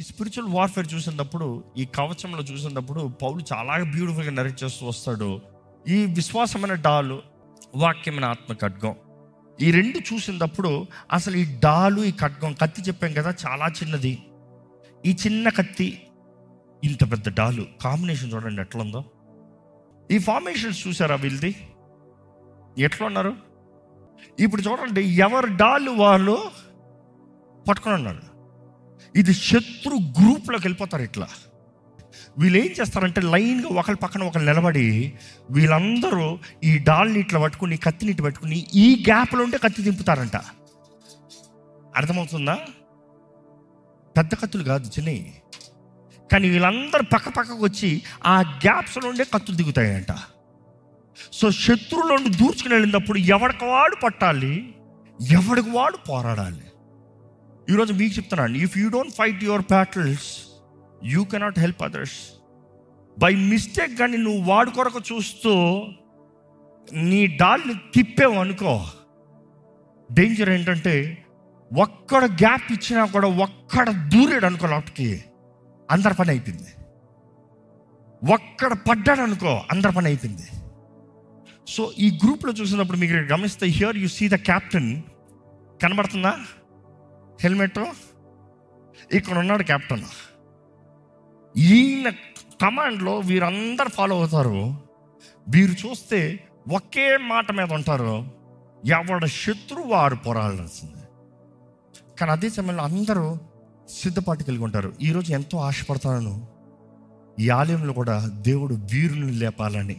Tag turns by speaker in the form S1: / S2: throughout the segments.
S1: ఈ spiritual warfare చూసినప్పుడు ఈ కవచంలో చూసినప్పుడు పౌలు చాలా బ్యూటిఫుల్గా నరేట్ చేస్తూ వస్తాడు ఈ విశ్వాసమైన డాలు వాక్యమైన ఆత్మ ఖడ్గం ఈ రెండు చూసినప్పుడు అసలు ఈ డాలు ఈ ఖడ్గం కత్తి చెప్పాం కదా చాలా చిన్నది ఈ చిన్న కత్తి ఇంత పెద్ద డాలు కాంబినేషన్ చూడండి ఎట్లా ఉందో ఈ ఫార్మేషన్స్ చూసారా వీళ్ళది ఎట్లా ఉన్నారు ఇప్పుడు చూడండి ఎవరి డాలు వాళ్ళు పట్టుకొని ఉన్నారు ఇది శత్రు గ్రూప్లోకి వెళ్ళిపోతారు ఇట్లా వీళ్ళు ఏం చేస్తారంటే లైన్గా ఒకరి పక్కన ఒకరు నిలబడి వీళ్ళందరూ ఈ డాల్ని ఇట్లా పట్టుకుని కత్తిని ఇట్లా పట్టుకుని ఈ గ్యాప్లో ఉంటే కత్తి దింపుతారంట అర్థమవుతుందా పెద్ద కత్తులు కాదు చిన్నవి కానీ వీళ్ళందరూ పక్క పక్కకు వచ్చి ఆ గ్యాప్స్లో ఉండే కత్తులు దిగుతాయంట సో శత్రువుల నుండి దూర్చుకుని వెళ్ళినప్పుడు ఎవడికి వాడు పట్టాలి ఎవడికి వాడు పోరాడాలి ఈరోజు మీకు చెప్తున్నాను if you don't fight your battles you cannot help others by mistake కానీ నువ్వు వాడి కొరకు చూస్తూ నీ డాల్ని తిప్పావు అనుకో డేంజర్ ఏంటంటే ఒక్కడ గ్యాప్ ఇచ్చినా కూడా ఒక్కడ దూరాడు అనుకో లోపలికి అందరి పని అయిపోయింది ఒక్కడ పడ్డాడు అనుకో అందరి పని అయిపోయింది సో ఈ గ్రూప్లో చూసినప్పుడు మీకు ఇక్కడ గమనిస్తే here you see the captain కనబడుతుందా హెల్మెట్ ఇక్కడ ఉన్నాడు క్యాప్టెన్ ఈయన కమాండ్లో వీరందరు ఫాలో అవుతారు వీరు చూస్తే ఒకే మాట మీద ఉంటారు ఎవడ శత్రువు వారు పోరాడాల్సింది కానీ అదే సమయంలో అందరూ సిద్ధపాటు కలిగి ఉంటారు ఈరోజు ఎంతో ఆశపడతాను ఈ ఆలయంలో కూడా దేవుడు వీరుని లేపాలని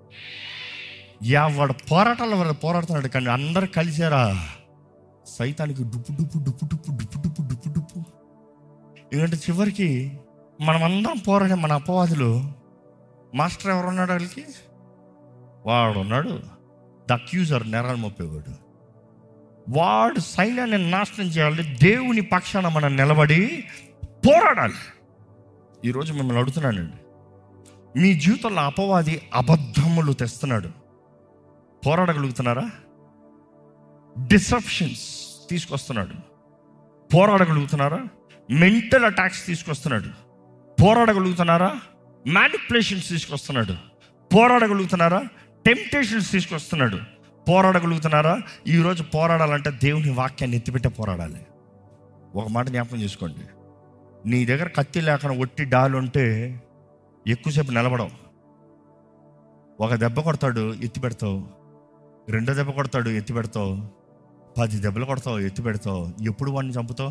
S1: ఎవడ పోరాటాల వల్ల పోరాడుతున్నాడు కానీ అందరు కలిసారా సైతానికి డుప్పు డుప్పు డుప్పు డుప్పు డుప్పు డుప్పు డుప్పు డుప్పు ఎందుకంటే చివరికి మనమందరం పోరాడే మన అపవాదులు మాస్టర్ ఎవరు ఉన్నాడు వాళ్ళకి వాడు ఉన్నాడు ద అక్యూజర్ నేరాలు మోపేవాడు వాడు సైన్యాన్ని నాశనం చేయాలి దేవుని పక్షాన మనం నిలబడి పోరాడాలి ఈరోజు మిమ్మల్ని అడుగుతున్నానండి మీ జీవితంలో అపవాది అబద్ధములు తెస్తున్నాడు పోరాడగలుగుతున్నారా డిసప్షన్స్ తీసుకొస్తున్నాడు పోరాడగలుగుతున్నారా మెంటల్ అటాక్స్ తీసుకొస్తున్నాడు పోరాడగలుగుతున్నారా మ్యానిపులేషన్స్ తీసుకొస్తున్నాడు పోరాడగలుగుతున్నారా టెంప్టేషన్స్ తీసుకొస్తున్నాడు పోరాడగలుగుతున్నారా ఈరోజు పోరాడాలంటే దేవుని వాక్యాన్ని ఎత్తిపెట్టే పోరాడాలి ఒక మాట జ్ఞాపకం చేసుకోండి నీ దగ్గర కత్తి లేకుండా ఒట్టి డాలు ఉంటే ఎక్కువసేపు నిలబడవు ఒక దెబ్బ కొడతాడు ఎత్తి పెడతావు రెండో దెబ్బ కొడతాడు ఎత్తి పెడతావు పది దెబ్బలు కొడతావు ఎత్తి పెడతావు ఎప్పుడు వాడిని చంపుతావు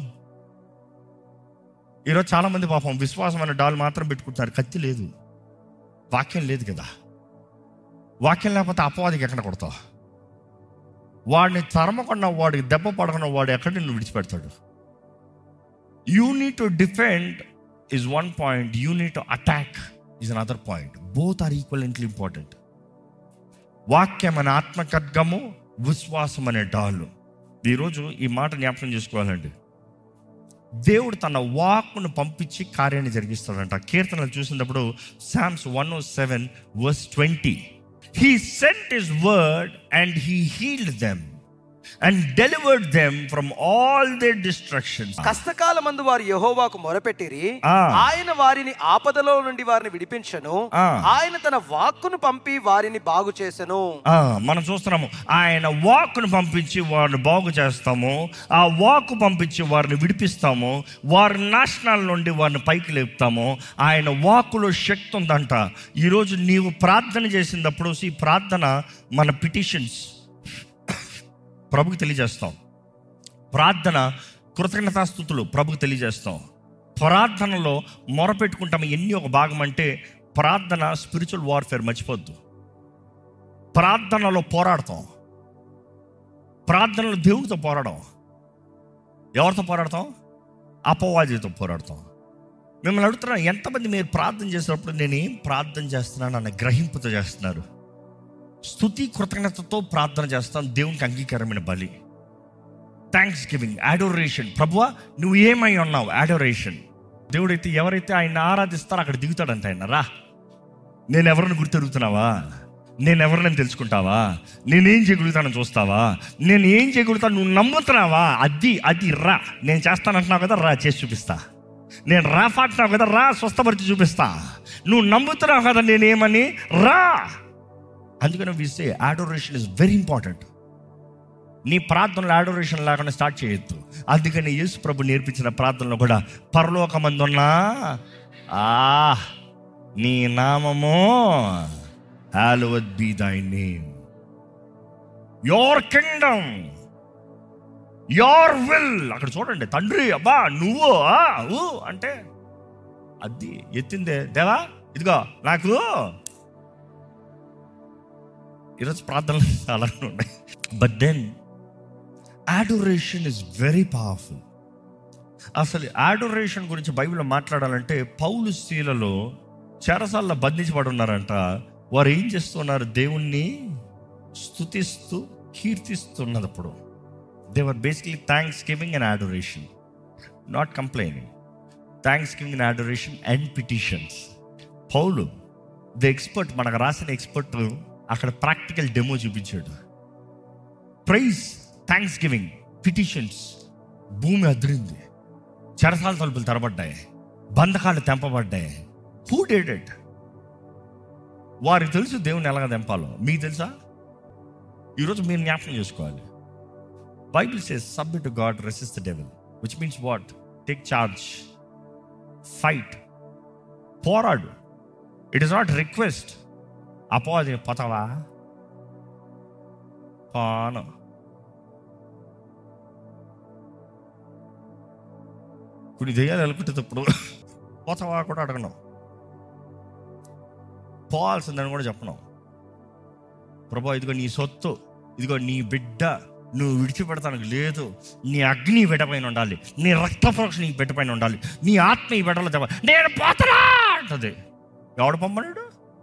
S1: ఈరోజు చాలామంది పాపం విశ్వాసమైన డాల్ మాత్రం పెట్టుకుంటున్నారు కత్తి లేదు వాక్యం లేదు కదా వాక్యం లేకపోతే అపవాదికి ఎక్కడ కొడతావు వాడిని తరమకుండా వాడికి దెబ్బ పడకుండా వాడు ఎక్కడ నిన్ను విడిచిపెడతాడు you need to defend is one point you need to attack is another point both are equivalently important వాక్యం అనే ఆత్మకడ్గము విశ్వాసం అనే డాలు ఈరోజు ఈ మాట జ్ఞాపకం చేసుకోవాలండి దేవుడు తన వాక్ను పంపించి కార్యాన్ని జరిగిస్తాడంట కీర్తనలు చూసినప్పుడు Psalms one o seven verse twenty he sent his word and he healed them and delivered them from all their destructions
S2: కష్టకాల మందు వారు యహోవాకు మొరపెట్టిరి
S1: ఆ.
S2: ఆయన వారిని ఆపదలో నుండి వారిని విడిపించను
S1: ఆ.
S2: ఆయన తన వాక్కును పంపి వారిని బాగు చేసెను
S1: మనం చూస్తున్నాము ఆయన వాక్ను పంపించి వారిని బాగు చేస్తాము ఆ వాక్ పంపించి వారిని విడిపిస్తాము వారి నాశనాల నుండి వారిని పైకి లేపుతాము ఆయన వాక్కులో శక్తి ఉందంట ఈరోజు నీవు ప్రార్థన చేసినప్పుడు ఈ ప్రార్థన మన పిటిషన్స్ ప్రభుకి తెలియజేస్తాం ప్రార్థన కృతజ్ఞతాస్థుతులు ప్రభుకి తెలియజేస్తాం ప్రార్థనలో మొరపెట్టుకుంటాం ఎన్ని ఒక భాగం అంటే ప్రార్థన స్పిరిచువల్ వార్ఫేర్ మర్చిపోద్దు ప్రార్థనలో పోరాడతాం ప్రార్థనలో దేవుడితో పోరాడడం ఎవరితో పోరాడతాం అపవాదితో పోరాడతాం మిమ్మల్ని అడుగుతున్నా ఎంతమంది మీరు ప్రార్థన చేసినప్పుడు నేను ఏం ప్రార్థన చేస్తున్నాను అన్న గ్రహింపుతో చేస్తున్నారు స్థుతి కృతజ్ఞతతో ప్రార్థన చేస్తాను దేవునికి అంగీకారమైన బలి థ్యాంక్స్ గివింగ్ అడోరేషన్ ప్రభువా నువ్వు ఏమై ఉన్నావు అడోరేషన్ దేవుడైతే ఎవరైతే ఆయన ఆరాధిస్తారో అక్కడ దిగుతాడంట ఆయన రా నేను ఎవరిని గుర్తెరుగుతున్నావా నేను ఎవరిని తెలుసుకుంటావా నేనేం చేయగలుగుతానని చూస్తావా నేను ఏం చేయగలుగుతాను నువ్వు నమ్ముతున్నావా అది అది రా నేను చేస్తానంటున్నావు కదా రా చేసి చూపిస్తా నేను రాఫా అంటున్నావు కదా రా స్వస్థపరిచి చూపిస్తా నువ్వు నమ్ముతున్నావు కదా నేనేమని రా అందుకని విసే ఆడోరేషన్ ఇస్ వెరీ ఇంపార్టెంట్ నీ ప్రార్థనలో ఆడోరేషన్ లేకుండా స్టార్ట్ చేయొద్దు అందుకని యేసు ప్రభు నేర్పించిన ప్రార్థనలో కూడా పరలోకమందున్నా ఆ నీ నామము hallowed be thy name your kingdom your will అక్కడ చూడండి తండ్రి అబ్బా నువ్వు ఆ, ఊ అంటే అది ఎత్తిందే దేవా ఇదిగో నాకు ఈరోజు ప్రార్థనలు చాలా ఉన్నాయి but then adoration is very powerful అసలు ఆడోరేషన్ గురించి బైబిల్లో మాట్లాడాలంటే పౌలు స్త్రీలలో చెరసాల్లో బంధించబడి ఉన్నారంట వారు ఏం చేస్తున్నారు దేవుణ్ణి స్థుతిస్తూ కీర్తిస్తున్నప్పుడు they're basically thanksgiving and adoration not complaining thanksgiving and adoration and petitions పౌలు ద ఎక్స్పర్ట్ మనకు రాసిన ఎక్స్పర్ట్ అక్కడ ప్రాక్టికల్ డెమో చూపించాడు ప్రైజ్ థ్యాంక్స్ గివింగ్ పిటిషన్స్ భూమి అదిరింది చెరసాల తలుపులు తెరబడ్డాయి బంధకాలు తెంపబడ్డాయి హూ డెడ్ ఇట్ వారికి తెలుసు దేవుని ఎలాగ తెంపాలో మీకు తెలుసా ఈరోజు మీరు జ్ఞాపకం చేసుకోవాలి Bible says submit to God resist the devil which means what take charge fight పోరాడు ఇట్ ఇస్ నాట్ రిక్వెస్ట్ అపోది పోతావా పాను కొన్ని దెయ్యాలు అనుకుంటేటప్పుడు పోతావా కూడా అడగను పోవాల్సిందని కూడా చెప్పను ప్రభా ఇదిగో నీ సొత్తు ఇదిగో నీ బిడ్డ నువ్వు విడిచిపెడతానికి లేదు నీ అగ్ని ఈ బిడ్డ పైన ఉండాలి నీ రక్త ప్రోక్ష నీ బిడ్డ పైన ఉండాలి నీ ఆత్మ ఈ బిడ్డలో చెప్ప నేను పోతరా అంటది ఎవడు పంపనాడు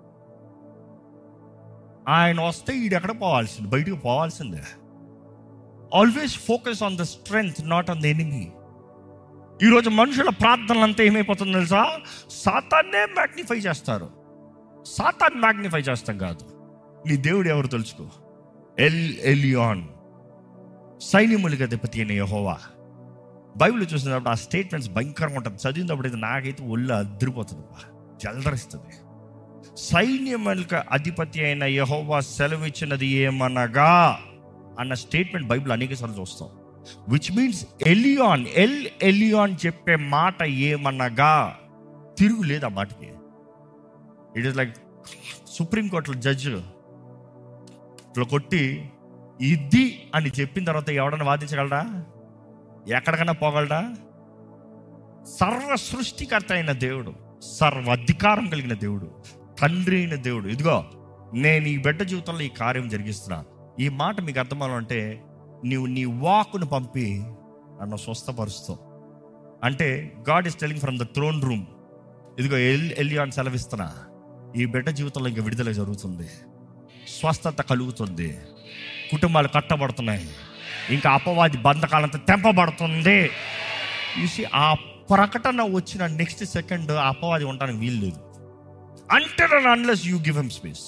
S1: ఆయన వస్తే ఈడు ఎక్కడ పోవాల్సింది బయటికి పోవాల్సిందే always focus on the strength not on the enemy ఈరోజు మనుషుల ప్రార్థనలు అంతా ఏమైపోతుందో తెలుసా సాతాన్నే మ్యాగ్నిఫై చేస్తారు సాతాన్ మ్యాగ్నిఫై చేస్తాం కాదు నీ దేవుడు ఎవరు తెలుసుకో ఎల్ ఎలియాన్ సైన్యములుగా దెబ్బతి అయిన యహోవా బైబిల్ చూసినప్పుడు ఆ స్టేట్మెంట్స్ భయంకరంగా ఉంటుంది చదివినప్పుడు అయితే నాకైతే ఒళ్ళు అదిరిపోతుంది బా. జలదరిస్తుంది సైన్యములకు అధిపతి అయిన యహోవా సెలవిచ్చినది ఏమనగా అన్న స్టేట్మెంట్ బైబిల్ అనేక సార్లు చూస్తాం which means Elyon El Elyon చెప్పే మాట ఏమనగా తిరుగులేదు ఆ మాటకి ఇట్ ఈస్ లైక్ సుప్రీంకోర్టులో జడ్జ్ ఇట్లా కొట్టి ఇది అని చెప్పిన తర్వాత ఎవడన్నా వాదించగలడా ఎక్కడికైనా పోగలడా సర్వ సృష్టికర్త అయిన దేవుడు సర్వ అధికారం కలిగిన దేవుడు తండ్రి అయిన దేవుడు ఇదిగో నేను ఈ బిడ్డ జీవితంలో ఈ కార్యం జరిగిస్తున్నా ఈ మాట మీకు అర్థమవ్వాలంటే నీవు నీ వాకును పంపి నన్ను స్వస్థపరుస్తావు అంటే God is telling from the throne room ఇదిగో ఎల్ ఎలియాన్ సెలవిస్తున్నా ఈ బిడ్డ జీవితంలో ఇంకా విడుదల జరుగుతుంది స్వస్థత కలుగుతుంది కుటుంబాలు కట్టబడుతున్నాయి ఇంకా అపవాది బంధకాలంతా తెంపబడుతుంది చూసి ఆ ప్రకటన వచ్చిన నెక్స్ట్ సెకండ్ ఆ అపవాది ఉండడానికి వీలు లేదు అంటే unless you give him space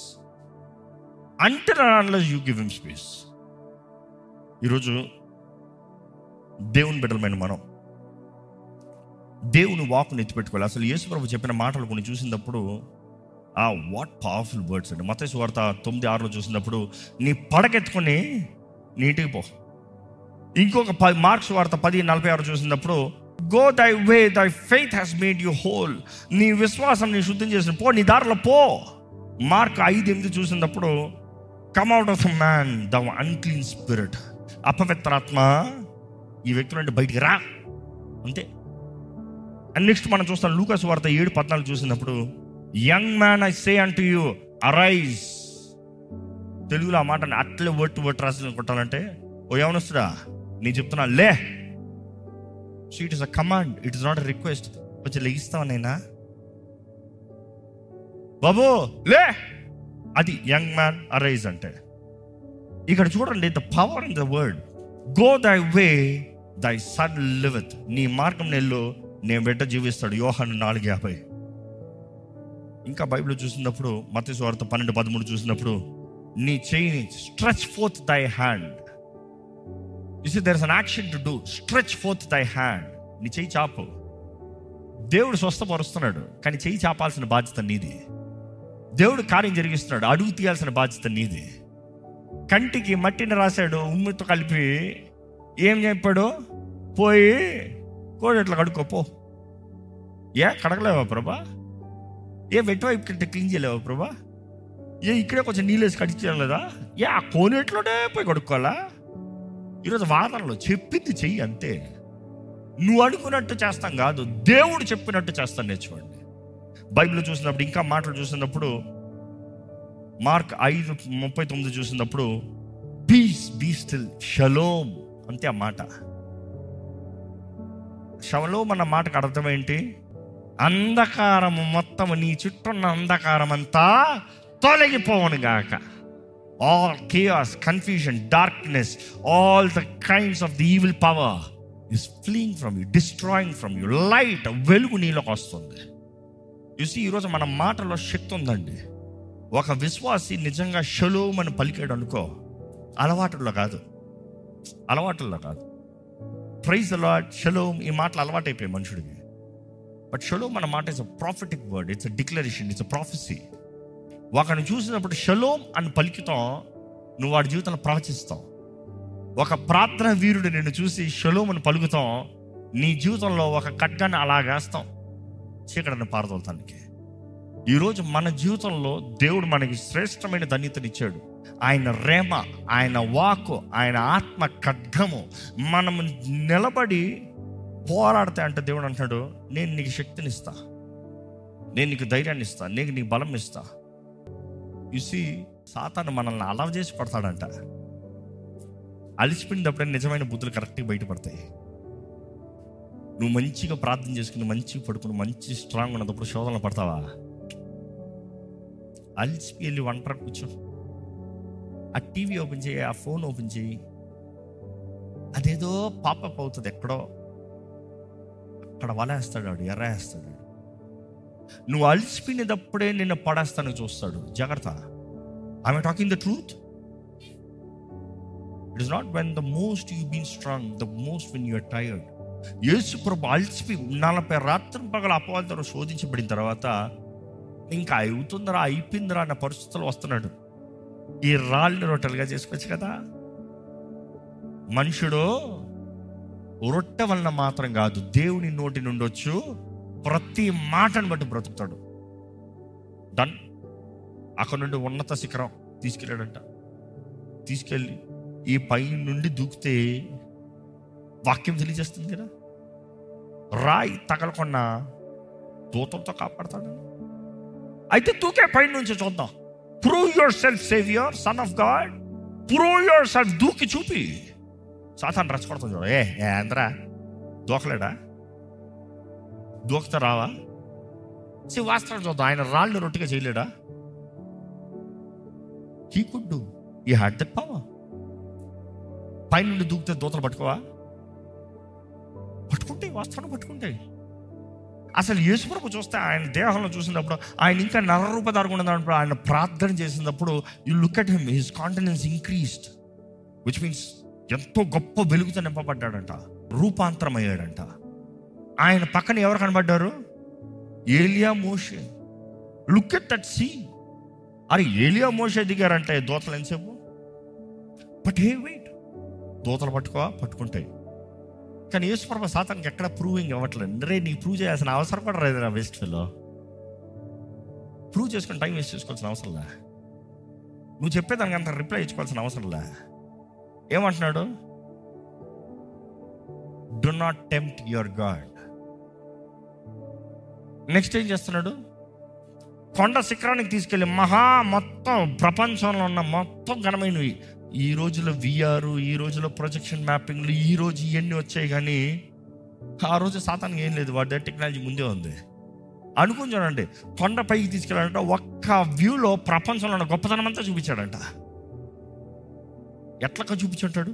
S1: అంటే unless you give him space ఈరోజు దేవుని బిడ్డలమైన మనం దేవుని వాకుని ఎత్తిపెట్టుకోవాలి అసలు యేసు ప్రభు చెప్పిన మాటలు కొన్ని చూసినప్పుడు ఆ వాట్ పవర్ఫుల్ వర్డ్స్ అండి మత వార్త తొమ్మిది ఆరులో చూసినప్పుడు నీ పడకెత్తుకొని నీటికి పో ఇంకొక పది మార్క్స్ వార్త పది నలభై ఆరు చూసినప్పుడు go thy way thy faith has made you whole నీ విశ్వాసం నీ శుద్ధం చేసిన పో నీ దారిలో పో మార్క్ ఐదు ఎనిమిది చూసినప్పుడు come out of man the unclean spirit అపవిత్రాత్మ ఈ వ్యక్తి నుండి బయటికి రా అంతే అండ్ నెక్స్ట్ మనం చూస్తాం లూకాస్ వార్త ఏడు పద్నాలుగు చూసినప్పుడు యంగ్ మ్యాన్ ఐ సే అంటూ యూ అరైజ్ తెలుగులో ఆ మాట అట్లే ఒట్టు ఒట్టు రాసి కొట్టాలంటే ఓ ఏమనొస్తుడా నేను చెప్తున్నా లే so it is a command it is not a request కొంచెం లెగిస్తావా నైనా బాబు లే అది యంగ్ మ్యాన్ అరైజ్ అంటే ఇక్కడ చూడండి the power in the word go thy way దై సన్ లివెత్ నీ మార్గం నెల్లు నేను బిడ్డ జీవిస్తాడు యోహాను నాలుగు యాభై ఇంకా బైబిల్ చూసినప్పుడు మత వార్త పన్నెండు పదమూడు చూసినప్పుడు నీ చేయిని stretch forth thy hand you see there is an action to do stretch forth thy hand నీ చేయి చాపు దేవుడు స్వస్థపరుస్తున్నాడు కానీ చెయ్యి చాపాల్సిన బాధ్యత నీది దేవుడు కార్యం జరిగిస్తున్నాడు అడుగు తీయాల్సిన బాధ్యత నీది కంటికి మట్టిని రాశాడు ఉమ్మితో కలిపి ఏం చెప్పాడు పోయి కోడెట్లా కడుక్కో పో ఏ కడగలేవా ప్రభా ఏ వెట్ వైపు కంటే క్లీన్ చేయలేవా ప్రభా ఏ ఇక్కడే కొంచెం నీళ్ళు వేసి కడిచేయలేదా ఏ ఆ కోనేట్లోనే పోయి కడుక్కోవాలా ఈరోజు వాదనలో చెప్పింది చెయ్యి అంతే నువ్వు అనుకున్నట్టు చేస్తాం కాదు దేవుడు చెప్పినట్టు చేస్తాను నేర్చుకోండి బైబిల్ చూసినప్పుడు ఇంకా మాటలు చూసినప్పుడు మార్క్ ఐదు ముప్పై తొమ్మిది చూసినప్పుడు పీస్ బీ స్టిల్ షలోమ్ అంతే ఆ మాట షలోమ్ అన్న మాటకు అర్థం ఏంటి అంధకారము మొత్తం నీ చుట్టూన్న అంధకారం అంతా తొలగిపోవను గాక all chaos confusion darkness all the kinds of the evil power is fleeing from you destroying from you light వెలుగు నీలోకి వస్తుంది చూసి ఈరోజు మన మాటలో శక్తి ఉందండి ఒక విశ్వాసి నిజంగా షలోమ్ అని పలికాడు అనుకో అలవాటుల్లో కాదు అలవాటుల్లో కాదు ప్రైజ్ అలాట్ షలోమ్ ఈ మాటలు అలవాటైపోయాయి మనుషుడికి బట్ షలోమ్ అన్న మాట it's a prophetic word it's a declaration it's a prophecy ఒకరిని చూసినప్పుడు షలోమ్ అని పలికితాం నువ్వు వాడి జీవితంలో ప్రవచిస్తావు ఒక ప్రార్థన వీరుడు నిన్ను చూసి షలోమ్ అని పలుకుతాం నీ జీవితంలో ఒక ఖడ్గాన్ని అలాగేస్తాం చీకటిని పారదోలతానికి ఈరోజు మన జీవితంలో దేవుడు మనకి శ్రేష్టమైన ధన్యతనిచ్చాడు ఆయన రేమ ఆయన వాకు ఆయన ఆత్మ ఖడ్గము మనము నిలబడి పోరాడితే అంటే దేవుడు అంటాడు నేను నీకు శక్తిని ఇస్తా నేను నీకు ధైర్యాన్ని ఇస్తా నేను నీకు బలం ఇస్తా చూసి సాతాను మనల్ని అలవ చేసి పడతాడంట అలిసిపోయినప్పుడే నిజమైన బుద్ధులు కరెక్ట్గా బయటపడతాయి నువ్వు మంచిగా ప్రార్థన చేసుకుని మంచిగా పడుకుని మంచి స్ట్రాంగ్ ఉన్నప్పుడు శోధనలు పడతావా అలిసిపి వెళ్ళి ఒంటరి కూర్చో ఆ టీవీ ఓపెన్ చేయి ఆ ఫోన్ ఓపెన్ చేయి అదేదో పాపప్ అవుతుంది ఎక్కడో అక్కడ వలేస్తాడు వాడు ఎర్రేస్తాడు నువ్వు అలసిపోయినప్పుడే నిన్ను పడేస్తాను చూస్తాడు జాగ్రత్త I'm talking the truth it is not when the most you been strong the most when you're tired యేసు ప్రభు అలసిపోయి నలభై రాత్రి పగల అపవాదం శోధించబడిన తర్వాత ఇంకా అవుతుందరా అయిపోయిందిరా అన్న పరిస్థితులు వస్తున్నాడు ఈ రాళ్ళు రొట్టెలుగా చేసుకోవచ్చు కదా మనుషుడు రొట్టె వలన మాత్రం కాదు దేవుని నోటి నుండి వచ్చు ప్రతి మాటను బట్టి బ్రతుకుతాడు డన్ అక్కడ నుండి ఉన్నత శిఖరం తీసుకెళ్ళాడంట తీసుకెళ్ళి ఈ పై నుండి దూకితే వాక్యం తెలియజేస్తుంది కదా రాయి తగలకుండా దూతంతో కాపాడతాడు అయితే దూకే పై నుంచి చూద్దాం prove yourself saviour son of God prove yourself దూకి చూపి సాతాన్ని రెచ్చగొడతాం చూడ ఏ ఏ అందరా దూకలేడా దూకుతా రావా సి వాస్తవం చూద్దాం ఆయన రాళ్ళు రొట్టిగా చేయలేడా he could do he had that power పైనుండి దూకితే దూతలు పట్టుకోవా పట్టుకుంటాయి వాస్తవం పట్టుకుంటాయి అసలు యేసుప్రభు చూస్తే ఆయన దేహంలో చూసినప్పుడు ఆయన ఇంకా నరరూపధారగా ఉన్నప్పుడు ఆయన ప్రార్థన చేసినప్పుడు you look at him his confidence increased which means ఎంతో గొప్ప వెలుగుతో నింపబడ్డాడంట రూపాంతరం అయ్యాడంట ఆయన పక్కన ఎవరు కనబడ్డారు ఏలియా మోషే లుక్ ఎట్ దట్ సీన్ అరే ఏలియా మోషే దిగారంటే దోతలు ఎంతసేపు బట్ హే వెయిట్ దోతలు పట్టుకోవా పట్టుకుంటాయి కానీ యేసుప్రభ సాతానికి ఎక్కడ ప్రూవింగ్ ఇవ్వట్లేదు రే నీకు ప్రూవ్ చేయాల్సిన అవసరం కూడా లేదు నా వేస్ట్ ఫిల్లో ప్రూవ్ చేసుకుని టైం వేస్ట్ చేసుకోవాల్సిన అవసరం లే నువ్వు చెప్పేదానికి అంత రిప్లై ఇచ్చుకోవాల్సిన అవసరం లే ఏమంటున్నాడు do not tempt your God next ఏం చేస్తున్నాడు కొండ శిఖరానికి తీసుకెళ్ళి మహా మొత్తం ప్రపంచంలో ఉన్న మొత్తం ఘనమైనవి ఈ రోజులో విఆర్ ఈ రోజులో ప్రొజెక్షన్ మ్యాపింగ్లు ఈ రోజు ఇవన్నీ వచ్చాయి కానీ ఆ రోజు సాతానికి ఏం లేదు వాడి దగ్గర టెక్నాలజీ ముందే ఉంది అనుకుని చూడండి కొండ పైకి తీసుకెళ్ళాడంట ఒక్క వ్యూలో ప్రపంచంలో ఉన్న గొప్పతనం అంతా చూపించాడంట ఎట్లక చూపించుంటాడు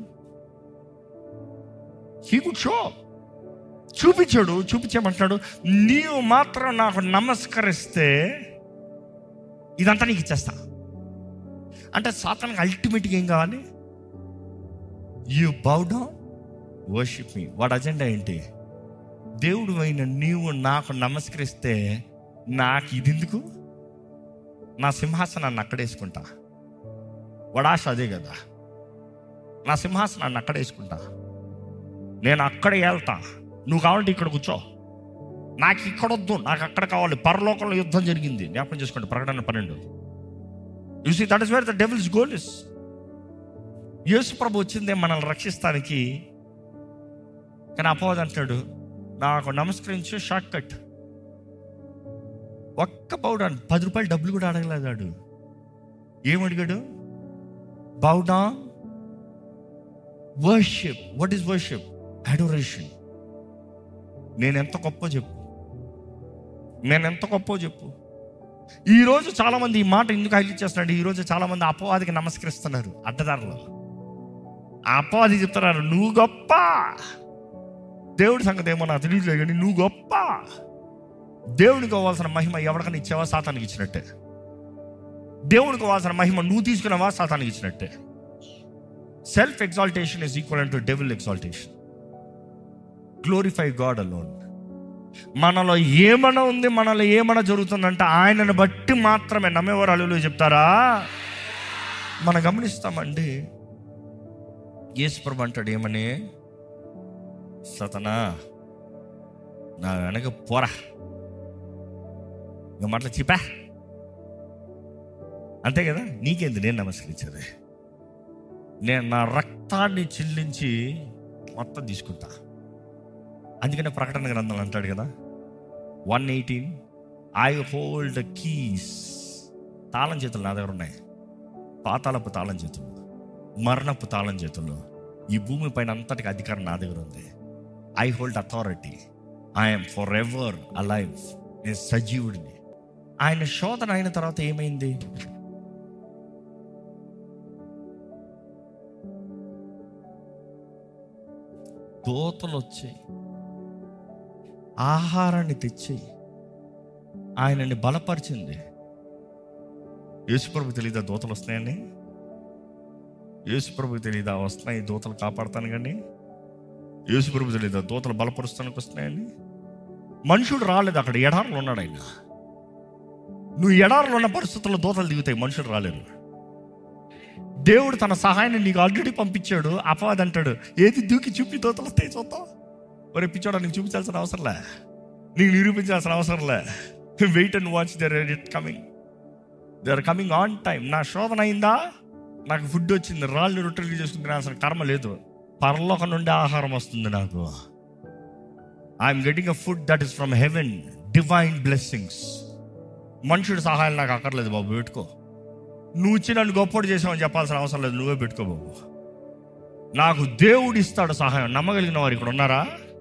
S1: హీ గుడ్ షో చూపించాడు చూపించామంటాడు నీవు మాత్రం నాకు నమస్కరిస్తే ఇదంతా నీకు ఇచ్చేస్తా అంటే సాతానికి అల్టిమేట్గా ఏం కావాలి you bow down worship me వాడి అజెండా ఏంటి దేవుడు అయిన నీవు నాకు నమస్కరిస్తే నాకు ఇది ఎందుకు నా సింహాసనాన్ని అక్కడేసుకుంటా వడాష అదే కదా నా సింహాసనాన్ని అక్కడేసుకుంటా నేను అక్కడ వెళ్తా నువ్వు కావాలంటే ఇక్కడ కూర్చో నాకు ఇక్కడ వద్దు నాకు అక్కడ కావాలి పరలోకంలో యుద్ధం జరిగింది జ్ఞాపకం చేసుకోండి ప్రకటన పన్నెండు you see that is where the devil's goal is యేసు ప్రభు వచ్చిందే మనల్ని రక్షిస్తానికి కానీ అపవాది అంటాడు నాకు నమస్కరించు షార్ట్ కట్ ఒక్క పౌడాన్ పది రూపాయలు డబ్బులు కూడా అడగలేదాడు ఏమడిగాడు bow down worship what is worship adoration నేను ఎంత గొప్ప చెప్పు నేను ఎంత గొప్ప చెప్పు ఈరోజు చాలామంది ఈ మాట ఎందుకు హైలైట్ చేస్తున్నాడు ఈరోజు చాలామంది అపవాదికి నమస్కరిస్తున్నారు అడ్డదారులు ఆ అపవాది చెప్తున్నారు నువ్వు గొప్ప దేవుడి సంగతి ఏమో నాకు తెలియట్లేదు కానీ నువ్వు గొప్ప దేవునికి కావాల్సిన మహిమ ఎవరికైనా ఇచ్చావా సాతానికి ఇచ్చినట్టే దేవునికి కావాల్సిన మహిమ నువ్వు తీసుకున్నావా సాతానికి ఇచ్చినట్టే self exaltation is equal to devil exaltation glorify God alone మనలో ఏమన్నా ఉంది మనలో ఏమన్నా జరుగుతుందంటే ఆయనను బట్టి మాత్రమే నమ్మేవారు అల్లులు చెప్తారా మనం గమనిస్తామండి యేసుప్రభు అంటాడు ఏమని సతనా నా వెనక పోరా ఇక మాటలు చెప్పా అంతే కదా నీకేంది నేను నమస్కరించేది నేను నా రక్తాన్ని చెల్లించి మొత్తం తీసుకుంటా అందుకనే ప్రకటన గ్రంథం అంటాడు కదా one eighteen I hold keys తాళం చేతులు నా దగ్గర ఉన్నాయి పాతాళపు తాళం చేతులు మరణపు తాళం చేతుల్లో ఈ భూమి పైన అంతటికి అధికారం నా దగ్గర ఉంది I hold authority I'm forever alive నేను సజీవుడిని ఆయన శోధన అయిన తర్వాత ఏమైంది దోతలు వచ్చాయి ఆహారాన్ని తెచ్చి ఆయనని బలపరిచింది యేసుప్రభు తెలీదా దూతలు వస్తున్నాయని యేసుప్రభు తెలీదా వస్తున్నాయి దూతలు కాపాడుతాను కానీ యేసుప్రభు తెలీదా దూతలు బలపరుస్తానికి వస్తున్నాయని మనుషుడు రాలేదు అక్కడ ఎడారులు ఉన్నాడు ఆయన నువ్వు ఎడారులు ఉన్న పరిస్థితుల్లో దూతలు దిగుతాయి మనుషుడు రాలేరు దేవుడు తన సహాయాన్ని నీకు ఆల్రెడీ పంపించాడు అపవాది అంటాడు ఏది దూకి చూపి దూతలు వస్తాయి చూద్దాం ఒరే పిచ్చోడా నీకు చూపించాల్సిన అవసరంలే నీకు నిరూపించాల్సిన అవసరంలే wait and watch there it coming they are coming on time నా శోధన అయిందా నాకు ఫుడ్ వచ్చింది రాళ్ళు రొట్టెలు చేసుకుని తినాల్సిన కర్మ లేదు పరలోకం నుండి ఆహారం వస్తుంది నాకు I'm getting a food that is from heaven divine blessings మనుషుడి సహాయం నాకు అక్కర్లేదు బాబు పెట్టుకో నువ్వు ఇచ్చి నన్ను గొప్పడు చేసావని చెప్పాల్సిన అవసరం లేదు నువ్వే పెట్టుకో బాబు నాకు దేవుడు ఇస్తాడు సహాయం నమ్మగలిగిన వారు ఇక్కడ ఉన్నారా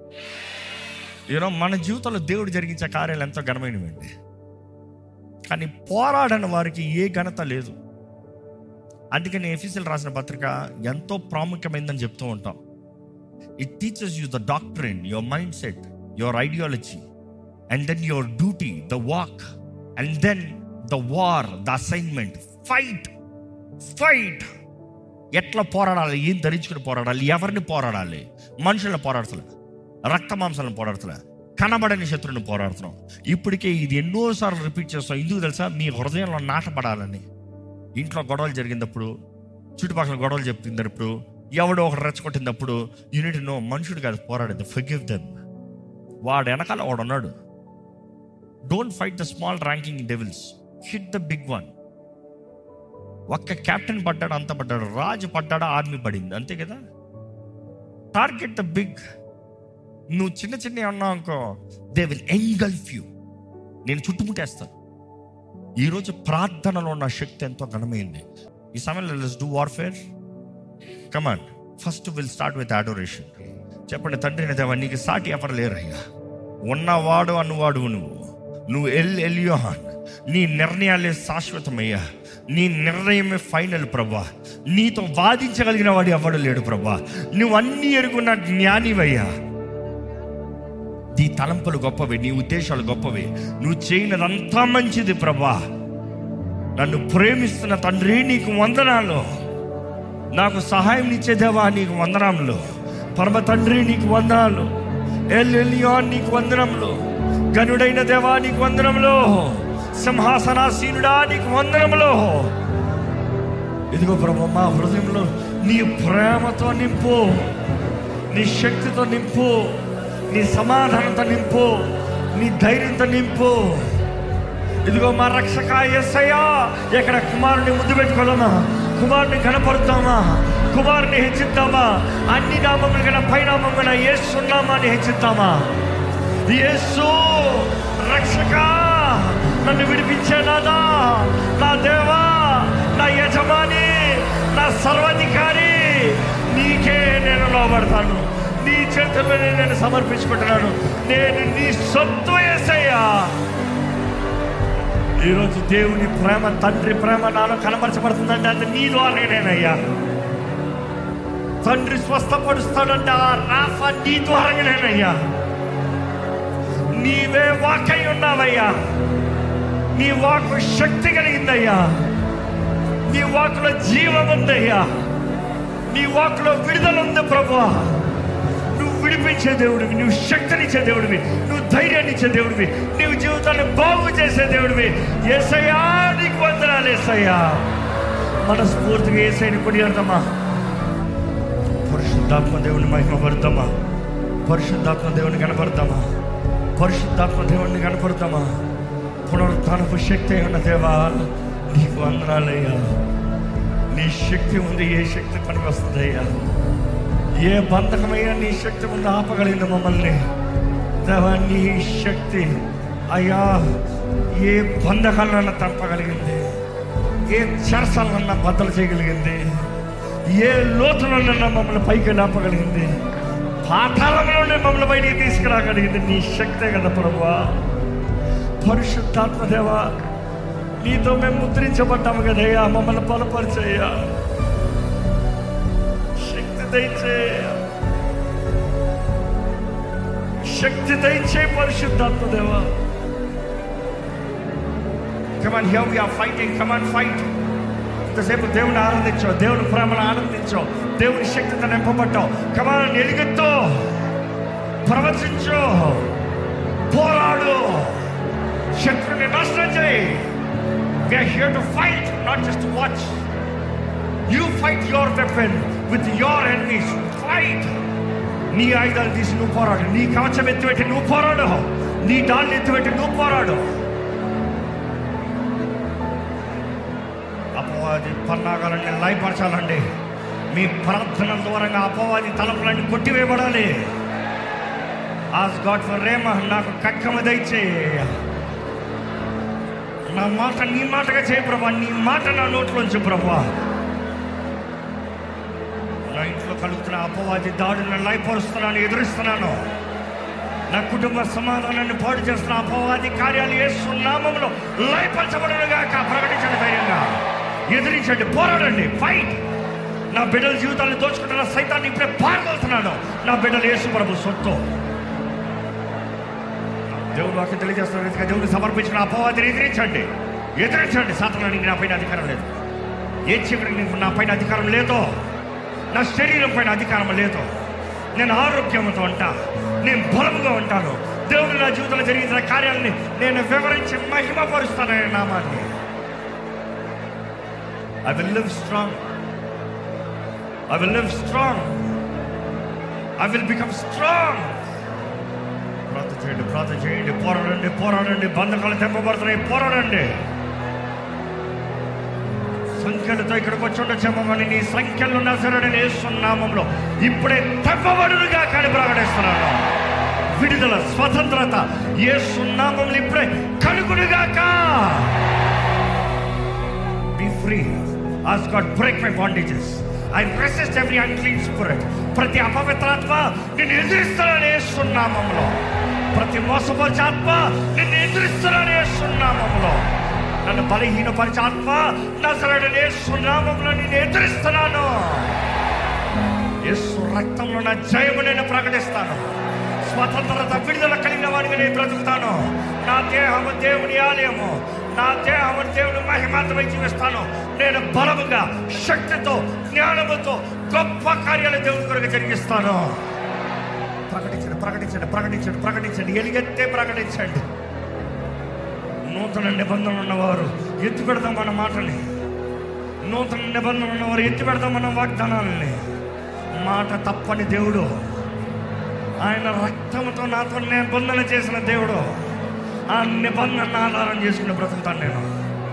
S1: యూనో మన జీవితంలో దేవుడు జరిగించే కార్యాలు ఎంతో ఘనమైనవండి కానీ పోరాడని వారికి ఏ ఘనత లేదు అందుకని ఎఫీసీలు రాసిన పత్రిక ఎంతో ప్రాముఖ్యమైందని చెప్తూ ఉంటాం it teaches you the doctrine your mindset your ideology and then your duty the walk and then the war the assignment fight fight ఎట్లా పోరాడాలి ఏం ధరించుకుని పోరాడాలి ఎవరిని పోరాడాలి మనుషులను పోరాడుతలే రక్త మాంసాలను పోరాడుతలే కనబడని శత్రువుని పోరాడుతున్నాం ఇప్పటికే ఇది ఎన్నోసార్లు రిపీట్ చేస్తాం ఎందుకు తెలుసా మీ హృదయంలో నాటపడాలని ఇంట్లో గొడవలు జరిగినప్పుడు చుట్టుపక్కల గొడవలు చెప్తున్నప్పుడు ఎవడో ఒకటి రెచ్చగొట్టినప్పుడు యూనిట్ నో మనుషుడు కాదు పోరాడేది ఫర్గివ్ దెమ్ వాడు వెనకాల వాడు ఉన్నాడు don't fight the small ranking devils hit the big one ఒక్క కెప్టెన్ పడ్డాడు అంత పడ్డాడు రాజు పడ్డాడు ఆర్మీ పడింది అంతే కదా టార్గెట్ ద బిగ్ నువ్వు చిన్న చిన్న అన్నావు అనుకో దే విల్ ఎంగల్ఫ్ యూ నేను చుట్టుముట్టేస్తాను ఈరోజు ప్రార్థనలో ఉన్న శక్తి ఎంతో ఘనమైంది ఈ సమయంలో let's do warfare command first will start with adoration చెప్పండి తండ్రి దేవా నీకు సాటి ఎవరు లేరయ్యా ఉన్నవాడు అన్నవాడు నువ్వు నువ్వు ఎల్ ఎలియోహాన్ నీ నిర్ణయాలే శాశ్వతమయ్యా నీ నిర్ణయమే ఫైనల్ ప్రభా నీతో వాదించగలిగిన వాడు ఎవడు లేడు ప్రభా నువ్వు అన్ని ఎరుగున్న జ్ఞానివయ్యా నీ తలంపులు గొప్పవి నీ ఉద్దేశాలు గొప్పవి నువ్వు చేయనదంతా మంచిది ప్రభా నన్ను ప్రేమిస్తున్న తండ్రి నీకు వందనాలు నాకు సహాయం ఇచ్చే దేవా నీకు వందనాలు పరమ తండ్రి నీకు వందనాలు ఎల్ఎలియాన్ నీకు వందనములు గనుడైన దేవా నీకు వందనములు సింహాసనాసీనుడా నీకు వందనములు ఇదిగో ప్రభు మా హృదయంలో నీ ప్రేమతో నింపు నీ శక్తితో నింపు నీ సమాధానంతో నింపు నీ ధైర్యంతో నింపు ఇదిగో మా రక్షక ఎస్సయ్యా ఇక్కడ కుమారుని ముద్దు పెట్టుకోదామా కుమారుని కనపడుతామా కుమారుని హెచ్చిద్దామా అన్ని నామములు కన్నా పైనామం కన్నా ఏసున్నామాని హెచ్చిద్దామా యేసు రక్షక నన్ను విడిపించేనాదా నా దేవా నా యజమాని నా సర్వాధికారి నీకే నేను లోబడతాను నీ చేతుల్లోనే నేను సమర్పించుకుంటున్నాను నేను నీ సొత్తు వేసయ్యా ఈరోజు దేవుని ప్రేమ తండ్రి ప్రేమ నాలో కనపరచబడుతుందంటే అది నీ ద్వారానేనయ్యా తండ్రి స్వస్థపరుస్తాడంటే ఆ రాఫ నీ ద్వారానేనయ్యా నీవే వాకై ఉన్నావయ్యా నీ వాకు శక్తి కలిగిందయ్యా నీ వాకులో జీవం ఉందయ్యా నీ వాకులో విడుదల ఉంది ప్రభు నువ్వు విడిపించే దేవుడివి నువ్వు శక్తినిచ్చే దేవుడివి నువ్వు ధైర్యాన్ని ఇచ్చే దేవుడివి నువ్వు జీవితాన్ని బాగు చేసే దేవుడివి ఏసయ్యా నీకు వందనాలు ఏసయ్యా మనస్ఫూర్తిగా ఏసైని కొనియాడతామా పరిశుద్ధాత్మ దేవుని మహిమపడతామా పరిశుద్ధాత్మ దేవుని కనపడతామా పరిశుద్ధాత్మ దేవుణ్ణి కనపడతామా పునరుత్నపు శక్తి ఉన్న దేవా నీకు వందనాలయ్యా నీ శక్తి ఉంది ఏ శక్తి పనికి వస్తుందయ్యా ఏ బంధకమైనా నీ శక్తి ముందు ఆపగలిగింది మమ్మల్ని దేవా నీ శక్తి అయ్యా ఏ బంధకాలన్నా తప్పగలిగింది ఏ చెరసాలన్నా బద్దలు చేయగలిగింది ఏ లోతులన్నా మమ్మల్ని పైకి లేపగలిగింది పాతాళంలోనే మమ్మల్ని బయటికి తీసుకురాగలిగింది నీ శక్తే కదా ప్రభువా పరిశుద్ధాత్మదేవా నీతో మేము ముద్రించబడ్డాము కదయ్యా మమ్మల్ని బలపరిచయ్యా శక్తి దయచేయ శక్తి దయచే పరిశుద్ధాత్మదేవా come on here we are fighting come on fight ఇంతసేపు దేవుని ఆనందించో దేవుని ప్రేమను ఆనందించో దేవుని శక్తితో నింపబట్టావు కమాన్ ఎలుగెత్తో ప్రవచించు పోరాడు శత్రుని నాశనం చేయి We are here to fight, not just to watch. You fight your weapon with your enemies. Fight. నీ ఆయుధాలు తీసి నువ్వు పోరాడు నీ కవచం ఎత్తిపెట్టి నువ్వు పోరాడు నీ డాళ్ళు ఎత్తిపెట్టి నువ్వు పోరాడు అపవాది పన్నాగాలన్నీ లయపరచాలండి మీ ప్రార్థనల ద్వారా అపవాది తలపులన్నీ కొట్టివేయబడాలి ఆస్ గాడ్ ఫర్ రేమ నాకు కక్కమ దయచేయ నా మాట నీ మాటగా చేయ ప్రభా నీ మాట నా నోట్లోంచి ప్రభా నా ఇంట్లో కలుగుతున్న అపవాది దాడులను లయపరుస్తున్నాను ఎదురిస్తున్నాను నా కుటుంబ సమాధానాన్ని పాడు చేస్తున్న అపవాది కార్యాలు వేస్తున్నామంలో లయపరచబడనుగాక ప్రకటించండి ధైర్యంగా ఎదిరించండి పోరాడండి ఫైట్ నా బిడ్డల జీవితాన్ని దోచుకుంటున్న సైతాన్ని ఇప్పుడే పారదలుతున్నాను నా బిడ్డలు యేసు ప్రభు సొత్తు దేవుడు వాక్యం తెలియజేస్తున్న రీతిగా దేవుని సమర్పించిన అపవాదిని ఎదిరించండి ఎదిరించండి సాతనానికి నా పైన అధికారం లేదు ఏ చీకటికి నీకు నా పైన అధికారం లేదో నా శరీరం పైన అధికారం లేదు నేను ఆరోగ్యంతో ఉంటా నేను బలముగా ఉంటాను దేవుడు నా జీవితంలో జరిగిన కార్యాలని నేను వివరించి మహిమపరుస్తాను ఆయన నామాన్ని I will live strong I will live strong I will become strong ప్రార్థన చేయండి ప్రార్థన చేయండి పోరాడండి పోరాడండి బంధకాలు తెంపబడుతున్నాయి పోరాడండి సంఖ్యలతో ఇక్కడికి వచ్చి ఉండొచ్చేమో కానీ నీ సంఖ్యలు నజరడని వేస్తున్నామంలో ఇప్పుడే తెంపబడునుగా కానీ ప్రకటిస్తున్నాను విడుదల స్వతంత్రత ఏ సున్నామంలో ఇప్పుడే కలుగునుగాక be free as God break my bondages I resist every unclean spirit ప్రతి అపవిత్రాత్మ నిన్ను ఎదిరిస్తానని వేస్తున్నామంలో ప్రతి మోసపరిచే ఆత్మ నిన్ను ఎదిరిస్తానని వేస్తున్నామంలో నన్ను బలహీనపరిచే ఆత్మ నజరడని వేస్తున్నామంలో నిన్ను ఎదిరిస్తున్నాను యేసు రక్తంలో నా జయము నేను ప్రకటిస్తాను స్వతంత్రత విడుదల కలిగిన వాడిగా నేను బ్రతుకుతాను నా దేహము దేవుని ఆలయము నా దేహము దేవుని మహిమాత్మై జీవిస్తాను నేను బలముగా శక్తితో జ్ఞానముతో గొప్ప కార్యాలు దేవుని కొరకు జరిగిస్తాను ప్రకటించండి ప్రకటించండి ప్రకటించండి ప్రకటించండి ఎలుగెత్తే ప్రకటించండి నూతన నిబంధన ఉన్నవారు ఎత్తి పెడదాం మన మాటని నూతన నిబంధన ఉన్నవారు ఎత్తి పెడదాం మన వాగ్దానాలని మాట తప్పని దేవుడు ఆయన రక్తంతో నాతో నిబంధన చేసిన దేవుడు ఆ నిబంధన ఆధారం చేసుకుని బ్రతుకుతాను నేను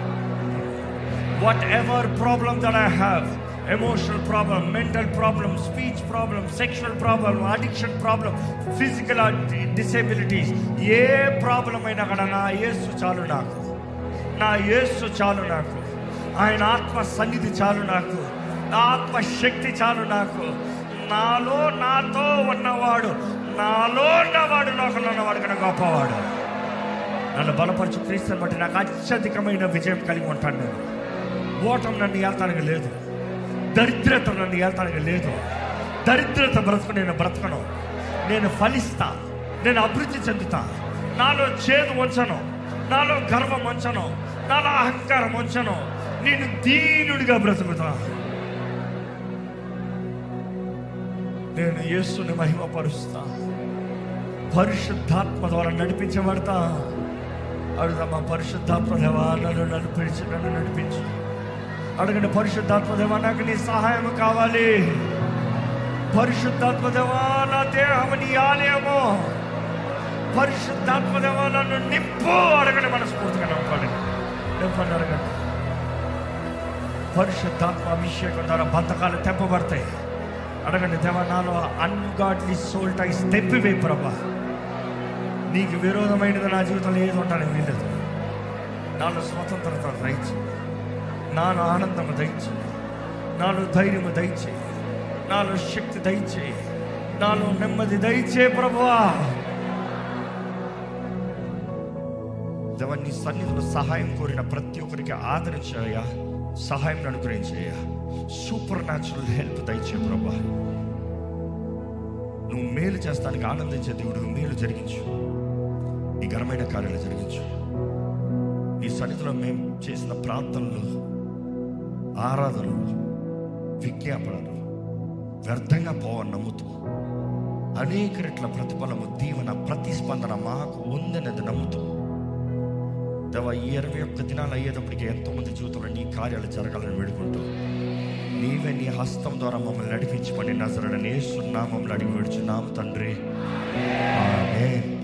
S1: whatever problem that I have emotional problem mental problem speech problem sexual problem addiction problem physical disabilities ఏ ప్రాబ్లం అయినా కూడా నా యేసు చాలు నాకు నా యేసు చాలు నాకు ఆయన ఆత్మ సన్నిధి చాలు నాకు నా ఆత్మ శక్తి చాలు నాకు నాలో నాతో ఉన్నవాడు నాలో ఉన్నవాడు నాకు ఉన్నవాడు కన్నా గొప్పవాడు నన్ను బలపరచు క్రీస్తుని బట్టి నాకు అత్యధికమైన విజయం కలిగి ఉంటాను నేను ఓటం నన్ను ఏల్తానికి లేదు దరిద్రత నన్ను ఏల్తానికి లేదు దరిద్రత బ్రతుకు నేను బ్రతకను నేను ఫలిస్తా నేను అభివృద్ధి చెందుతా నాలో చేదు ఉంచను నాలో గర్వం ఉంచను నాలో అహంకారం ఉంచను నేను దీనుడిగా బ్రతుకుతా నేను యేసుని మహిమపరుస్తా పరిశుద్ధాత్మ ద్వారా నడిపించబడతా అడుగుదామా పరిశుద్ధాత్మ దేవా నన్ను నడిపించి నన్ను నడిపించు అడగండి పరిశుద్ధాత్మ దేవా నాకు నీ సహాయం కావాలి పరిశుద్ధాత్మ దేవా నా దేహం నీ ఆలయము పరిశుద్ధాత్మ దేవా నన్ను నింపు అడగండి మనస్ఫూర్తిగా నమ్మండి నింపండి అడగండి పరిశుద్ధాత్మ అభిషేకం ద్వారా బంధకాలు తెప్పబడతాయి అడగండి దేవా నాలో అన్గాడ్లీ సోల్ టైస్ తెప్పివే ప్రభా నీకు విరోధమైనది నా జీవితంలో ఏది ఉంటానికి వీలేదు నాలో స్వతంత్రత దయచి నాలో ఆనందము దయచి నాలో ధైర్యము దయచి నాలో శక్తి దయచి నాలో నెమ్మది దయచే ప్రభువా దేవా నీ సన్నిధిలో సహాయం కోరిన ప్రతి ఒక్కరికి ఆదరించాయా సహాయం అనుగ్రహించాయా సూపర్ న్యాచురల్ హెల్ప్ దయచే ప్రభా నువ్వు మేలు చేస్తానికి ఆనందించే దేవుడు మేలు జరిగించు నీ ఘనమైన కార్యాలు జరిగించు నీ సన్నిధిలో మేము చేసిన ప్రార్థనలు ఆరాధనలు విజ్ఞాపనలు వ్యర్థంగా పోవని నమ్ముతూ అనేక రెట్ల ప్రతిఫలము దీవెన ప్రతిస్పందన మాకు ఉందనేది నమ్ముతూ దేవా ఈ ఇరవై ఒక్క దినాలు అయ్యేటప్పటికి ఎంతో మంది జీవితంలో నీ కార్యాలు జరగాలని వేడుకుంటూ నీవే నీ హస్తం ద్వారా మమ్మల్ని నడిపించమని నజరడని నామంలో అడిగి విడుచున్నాము తండ్రి ఆమేన్